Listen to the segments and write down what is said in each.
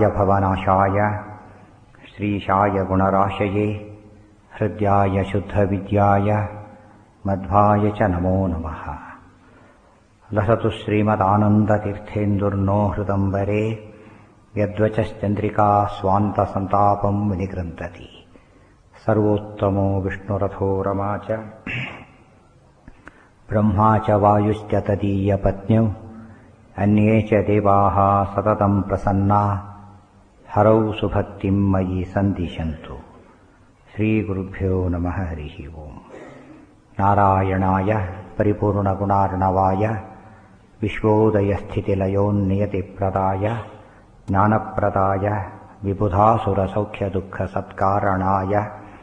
भवनाशाय श्रीशाय गुणराशये हृद्याय शुद्धविद्याय मध्वाय च नमो नमः लसतु श्रीमदानन्दतीर्थेन्दुर्नो हृदम्बरे यद्वचश्चन्द्रिका स्वान्तसन्तापं विनिकृन्तति सर्वोत्तमो विष्णुरथो रमा च ब्रह्मा च वायुश्च तदीयपत्न्यौ अन्ये च देवाः सततं प्रसन्ना हरौ सुभक्तिं मयि सन्दिशन्तु श्रीगुरुभ्यो नमः हरिः ओम् नारायणाय परिपूर्णगुणार्णवाय विश्वोदयस्थितिलयोन्नियतिप्रदाय ज्ञानप्रदाय विबुधासुरसौख्यदुःखसत्कारणाय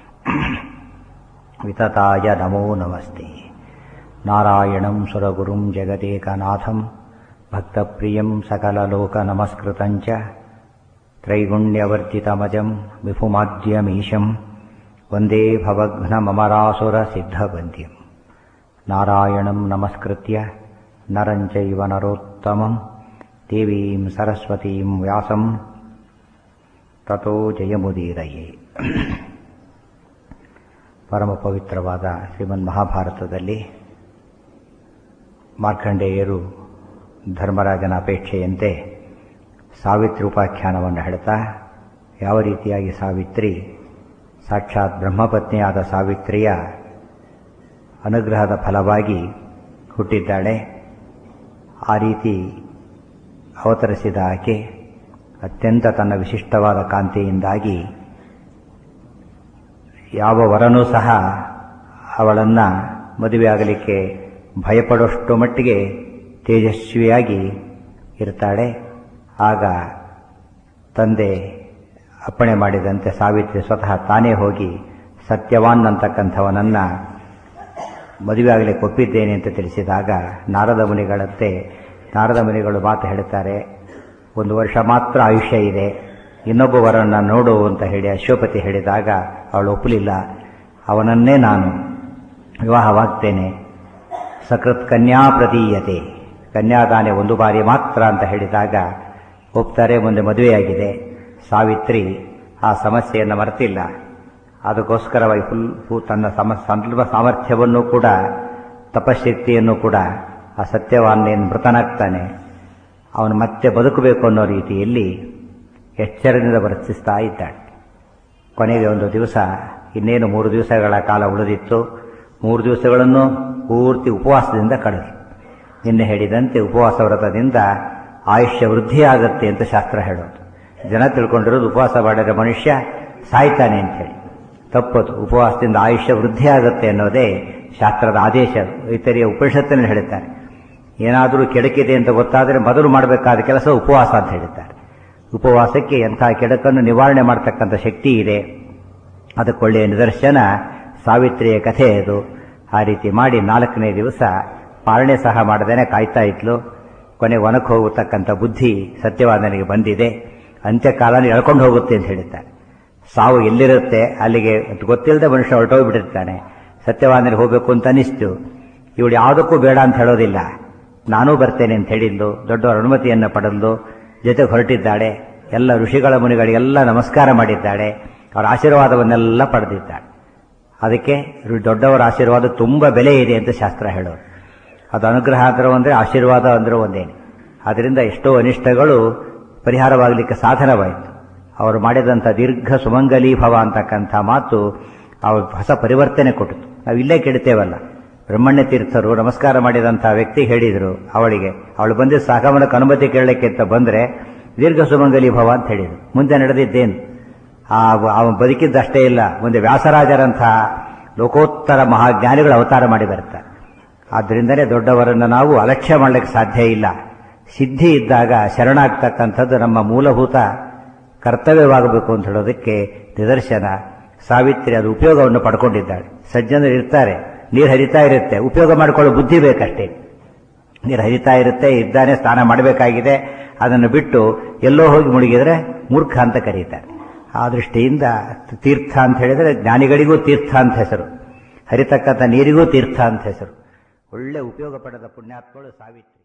वितताय नमो नमस्ते नारायणं सुरगुरुं जगदेकनाथं भक्तप्रियं सकललोकनमस्कृतं च त्रैगुण्यवर्जितमजं विपुमाद्यमीशं वन्दे भवघ्नममरासुरसिद्धवन्द्यं नारायणं नमस्कृत्य नरं चैव नरोत्तमं देवीं सरस्वतीं व्यासं ತಥೋ ಜಯಮುದೀರಯೇ ಪರಮ ಪವಿತ್ರವಾದ ಶ್ರೀಮನ್ ಮಹಾಭಾರತದಲ್ಲಿ ಮಾರ್ಕಂಡೇಯರು ಧರ್ಮರಾಜನ ಅಪೇಕ್ಷೆಯಂತೆ ಸಾವಿತ್ರಿ ಉಪಾಖ್ಯಾನವನ್ನು ಹೇಳ್ತಾ ಯಾವ ರೀತಿಯಾಗಿ ಸಾವಿತ್ರಿ ಸಾಕ್ಷಾತ್ ಬ್ರಹ್ಮಪತ್ನಿಯಾದ ಸಾವಿತ್ರಿಯ ಅನುಗ್ರಹದ ಫಲವಾಗಿ ಹುಟ್ಟಿದ್ದಾಳೆ ಆ ರೀತಿ ಅವತರಿಸಿದ ಆಕೆ ಅತ್ಯಂತ ತನ್ನ ವಿಶಿಷ್ಟವಾದ ಕಾಂತಿಯಿಂದಾಗಿ ಯಾವ ವರನೂ ಸಹ ಅವಳನ್ನು ಮದುವೆಯಾಗಲಿಕ್ಕೆ ಭಯಪಡುವಷ್ಟು ಮಟ್ಟಿಗೆ ತೇಜಸ್ವಿಯಾಗಿ ಇರ್ತಾಳೆ ಆಗ ತಂದೆ ಅಪ್ಪಣೆ ಮಾಡಿದಂತೆ ಸಾವಿತ್ರಿ ಸ್ವತಃ ತಾನೇ ಹೋಗಿ ಸತ್ಯವಾನ್ ಅಂತಕ್ಕಂಥವನನ್ನು ಮದುವೆಯಾಗಲಿಕ್ಕೆ ಒಪ್ಪಿದ್ದೇನೆ ಅಂತ ತಿಳಿಸಿದಾಗ ನಾರದ ಮುನಿಗಳಂತೆ ನಾರದ ಮುನಿಗಳು ಮಾತು ಹೇಳುತ್ತಾರೆ ಒಂದು ವರ್ಷ ಮಾತ್ರ ಆಯುಷ್ಯ ಇದೆ ಇನ್ನೊಬ್ಬ ವರನ್ನು ನೋಡು ಅಂತ ಹೇಳಿ ಅಶ್ವಪತಿ ಹೇಳಿದಾಗ ಅವಳು ಒಪ್ಪಲಿಲ್ಲ ಅವನನ್ನೇ ನಾನು ವಿವಾಹವಾಗ್ತೇನೆ ಸಕೃತ್ ಕನ್ಯಾ ಪ್ರತೀಯತೆ ಕನ್ಯಾದಾನೆ ಒಂದು ಬಾರಿ ಮಾತ್ರ ಅಂತ ಹೇಳಿದಾಗ ಒಪ್ತಾರೆ ಮುಂದೆ ಮದುವೆಯಾಗಿದೆ ಸಾವಿತ್ರಿ ಆ ಸಮಸ್ಯೆಯನ್ನು ಮರೆತಿಲ್ಲ ಅದಕ್ಕೋಸ್ಕರವಾಗಿ ಫುಲ್ ತನ್ನ ಸಮ ಸಂದರ್ಭ ಸಾಮರ್ಥ್ಯವನ್ನು ಕೂಡ ತಪಶಕ್ತಿಯನ್ನು ಕೂಡ ಆ ಸತ್ಯವಾನ್ನೇನು ಮೃತನಾಗ್ತಾನೆ ಅವನು ಮತ್ತೆ ಬದುಕಬೇಕು ಅನ್ನೋ ರೀತಿಯಲ್ಲಿ ಎಚ್ಚರದಿಂದ ವರ್ತಿಸ್ತಾ ಇದ್ದಾಳೆ ಕೊನೆಗೆ ಒಂದು ದಿವಸ ಇನ್ನೇನು ಮೂರು ದಿವಸಗಳ ಕಾಲ ಉಳಿದಿತ್ತು ಮೂರು ದಿವಸಗಳನ್ನು ಪೂರ್ತಿ ಉಪವಾಸದಿಂದ ಕಳೆದು ನಿನ್ನೆ ಹೇಳಿದಂತೆ ಉಪವಾಸ ವ್ರತದಿಂದ ಆಯುಷ್ಯ ವೃದ್ಧಿಯಾಗತ್ತೆ ಅಂತ ಶಾಸ್ತ್ರ ಹೇಳೋದು ಜನ ತಿಳ್ಕೊಂಡಿರೋದು ಉಪವಾಸ ಮಾಡಿದ್ರೆ ಮನುಷ್ಯ ಸಾಯ್ತಾನೆ ಅಂತೇಳಿ ತಪ್ಪದು ಉಪವಾಸದಿಂದ ಆಯುಷ್ಯ ವೃದ್ಧಿಯಾಗುತ್ತೆ ಅನ್ನೋದೇ ಶಾಸ್ತ್ರದ ಆದೇಶ ಇತರೆಯ ಉಪನಿಷತ್ತಿನಲ್ಲಿ ಹೇಳುತ್ತಾರೆ ಏನಾದರೂ ಕೆಡಕಿದೆ ಅಂತ ಗೊತ್ತಾದರೆ ಮೊದಲು ಮಾಡಬೇಕಾದ ಕೆಲಸ ಉಪವಾಸ ಅಂತ ಹೇಳುತ್ತಾರೆ ಉಪವಾಸಕ್ಕೆ ಎಂಥ ಕೆಡಕನ್ನು ನಿವಾರಣೆ ಮಾಡತಕ್ಕಂಥ ಶಕ್ತಿ ಇದೆ ಅದಕ್ಕೊಳ್ಳೆಯ ನಿದರ್ಶನ ಸಾವಿತ್ರಿಯ ಕಥೆ ಅದು ಆ ರೀತಿ ಮಾಡಿ ನಾಲ್ಕನೇ ದಿವಸ ಪಾಲನೆ ಸಹ ಮಾಡದೇನೆ ಕಾಯ್ತಾ ಇದ್ಲು ಕೊನೆಗೆ ಒನಕ್ಕೆ ಹೋಗತಕ್ಕಂಥ ಬುದ್ಧಿ ಸತ್ಯವಾದನಿಗೆ ಬಂದಿದೆ ಅಂತ್ಯಕಾಲನ ಎಳ್ಕೊಂಡು ಹೋಗುತ್ತೆ ಅಂತ ಹೇಳುತ್ತಾರೆ ಸಾವು ಎಲ್ಲಿರುತ್ತೆ ಅಲ್ಲಿಗೆ ಗೊತ್ತಿಲ್ಲದೆ ಮನುಷ್ಯ ಹೊರಟೋಗ್ಬಿಟ್ಟಿರ್ತಾನೆ ಸತ್ಯವಾದನಿಗೆ ಹೋಗಬೇಕು ಅಂತ ಅನಿಸ್ತು ಇವಳು ಯಾವುದಕ್ಕೂ ಬೇಡ ಅಂತ ಹೇಳೋದಿಲ್ಲ ನಾನೂ ಬರ್ತೇನೆ ಅಂತ ಹೇಳಿದ್ಲು ದೊಡ್ಡವರ ಅನುಮತಿಯನ್ನು ಪಡೆದ್ಲು ಜೊತೆಗೆ ಹೊರಟಿದ್ದಾಳೆ ಎಲ್ಲ ಋಷಿಗಳ ಮುನಿಗಳಿಗೆಲ್ಲ ನಮಸ್ಕಾರ ಮಾಡಿದ್ದಾಳೆ ಅವರ ಆಶೀರ್ವಾದವನ್ನೆಲ್ಲ ಪಡೆದಿದ್ದಾಳೆ ಅದಕ್ಕೆ ದೊಡ್ಡವರ ಆಶೀರ್ವಾದ ತುಂಬ ಬೆಲೆ ಇದೆ ಅಂತ ಶಾಸ್ತ್ರ ಹೇಳೋದು ಅದು ಅನುಗ್ರಹ ಅಂದ್ರೆ ಒಂದೇ ಆಶೀರ್ವಾದ ಅಂದ್ರೆ ಒಂದೇನೆ ಅದರಿಂದ ಎಷ್ಟೋ ಅನಿಷ್ಟಗಳು ಪರಿಹಾರವಾಗಲಿಕ್ಕೆ ಸಾಧನವಾಯಿತು ಅವರು ಮಾಡಿದಂಥ ದೀರ್ಘ ಸುಮಂಗಲಿ ಭವ ಅಂತಕ್ಕಂಥ ಮಾತು ಅವ್ರ ಹೊಸ ಪರಿವರ್ತನೆ ಕೊಟ್ಟಿತು ನಾವು ಇಲ್ಲೇ ಕೆಡ್ತೇವಲ್ಲ ಬ್ರಹ್ಮಣ್ಯ ತೀರ್ಥರು ನಮಸ್ಕಾರ ಮಾಡಿದಂಥ ವ್ಯಕ್ತಿ ಹೇಳಿದರು ಅವಳಿಗೆ ಅವಳು ಬಂದಿದ್ದ ಸಾಗಮನಕ್ಕೆ ಅನುಮತಿ ಕೇಳಲಿಕ್ಕೆ ಅಂತ ಬಂದರೆ ದೀರ್ಘ ಸುಮಂಗಲಿ ಭವ ಅಂತ ಹೇಳಿದರು ಮುಂದೆ ನಡೆದಿದ್ದೇನು ಆ ಅವನು ಬದುಕಿದ್ದಷ್ಟೇ ಇಲ್ಲ ಮುಂದೆ ವ್ಯಾಸರಾಜರಂತಹ ಲೋಕೋತ್ತರ ಮಹಾಜ್ಞಾನಿಗಳು ಅವತಾರ ಮಾಡಿ ಬರ್ತಾರೆ ಆದ್ದರಿಂದಲೇ ದೊಡ್ಡವರನ್ನು ನಾವು ಅಲಕ್ಷ್ಯ ಮಾಡಲಿಕ್ಕೆ ಸಾಧ್ಯ ಇಲ್ಲ ಸಿದ್ಧಿ ಇದ್ದಾಗ ಶರಣಾಗ್ತಕ್ಕಂಥದ್ದು ನಮ್ಮ ಮೂಲಭೂತ ಕರ್ತವ್ಯವಾಗಬೇಕು ಅಂತ ಹೇಳೋದಕ್ಕೆ ನಿದರ್ಶನ ಸಾವಿತ್ರಿ ಅದು ಉಪಯೋಗವನ್ನು ಪಡ್ಕೊಂಡಿದ್ದಾಳೆ ಸಜ್ಜನರು ಇರ್ತಾರೆ ನೀರು ಹರಿತಾ ಇರುತ್ತೆ ಉಪಯೋಗ ಮಾಡಿಕೊಳ್ಳೋ ಬುದ್ಧಿ ಬೇಕಷ್ಟೇ ನೀರು ಹರಿತಾ ಇರುತ್ತೆ ಇದ್ದಾನೆ ಸ್ನಾನ ಮಾಡಬೇಕಾಗಿದೆ ಅದನ್ನು ಬಿಟ್ಟು ಎಲ್ಲೋ ಹೋಗಿ ಮುಳುಗಿದ್ರೆ ಮೂರ್ಖ ಅಂತ ಕರೀತಾರೆ ಆ ದೃಷ್ಟಿಯಿಂದ ತೀರ್ಥ ಅಂತ ಹೇಳಿದರೆ ಜ್ಞಾನಿಗಳಿಗೂ ತೀರ್ಥ ಅಂತ ಹೆಸರು ಹರಿತಕ್ಕಂಥ ನೀರಿಗೂ ತೀರ್ಥ ಅಂತ ಹೆಸರು ಒಳ್ಳೆ ಉಪಯೋಗ ಪಡೆದ ಪುಣ್ಯಾತ್ಮಗಳು ಸಾವಿತ್ರಿ